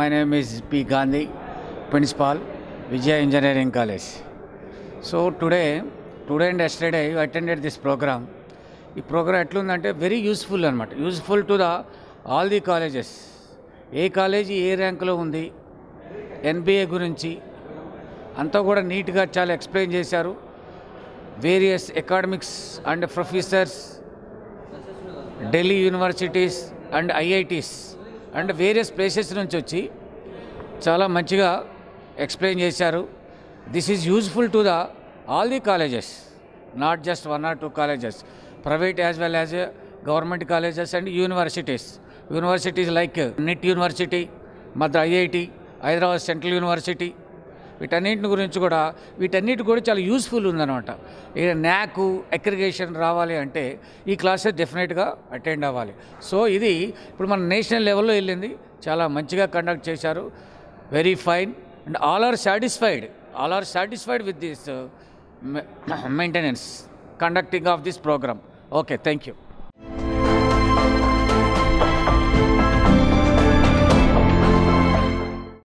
My name is P. Gandhi, Principal, Vijay Engineering College. So today, today and yesterday, you attended this program. ఈ program ఎట్లుందంటే very useful అనమాట useful to the all the colleges ఏ college ఏ ర్యాంకులో ఉంది NBA గురించి అంతా కూడా నీట్గా చాలా ఎక్స్ప్లెయిన్ చేశారు various academics and professors Delhi universities and IITs and various places నుంచి వచ్చి చాలా మంచిగా ఎక్స్ప్లెయిన్ చేశారు this is useful to the all the colleges not just one or two colleges private as well as government colleges and universities universities like neat university మద్ర IIT Hyderabad central university వీటన్నింటి గురించి కూడా వీటన్నిటి కూడా చాలా యూస్ఫుల్ ఉందన్నమాట ఇక న్యాకు అగ్రిగేషన్ రావాలి అంటే ఈ క్లాసెస్ డెఫినెట్గా అటెండ్ అవ్వాలి సో ఇది ఇప్పుడు మన నేషనల్ లెవెల్లో వెళ్ళింది చాలా మంచిగా కండక్ట్ చేశారు very fine and all are satisfied all are satisfied with this maintenance conducting of this program okay thank you